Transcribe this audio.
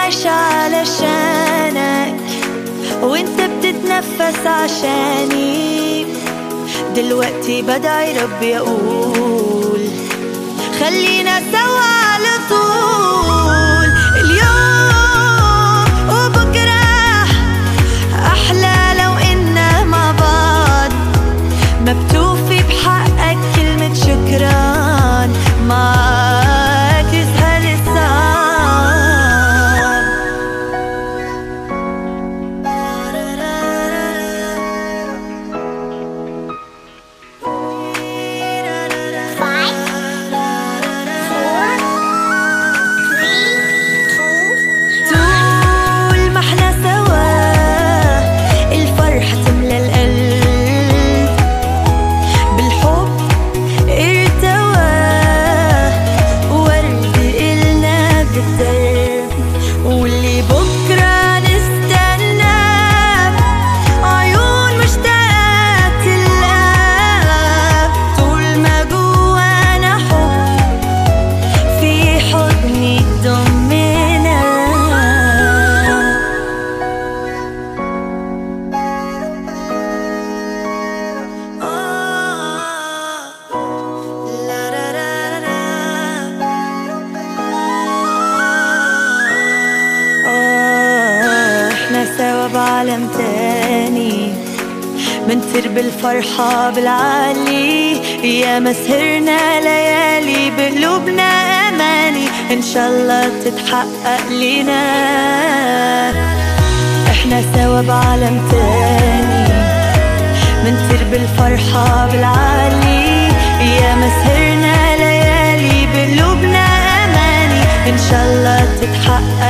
عايشة علشانك وانت بتتنفس عشاني دلوقتي بدعي ربي اقول خلينا سوا على طول اليوم وبكرة أحلى لو إنا مع بعض ما بتوفي بحقك كلمة شكران معاك يسهل الصعب Five, four, three, two, طول ما احنا سوا الفرحة تملى القلب بالحب ارتوى ورد إلنا بالدرب واللي بكرة نستنى عيون مشتاقة تلقى طول ما جوانا حب في حضني ضمنا آه، احنا سوا بعالم تاني منطير بالفرحة بالعالي يا ما سهرنا ليالي بقلوبنا أماني إن شاء الله تتحقق لينا احنا سوا بعالم تاني منطير بالفرحة بالعالي يا ما سهرنا ليالي بقلوبنا أماني إن شاء الله تتحقق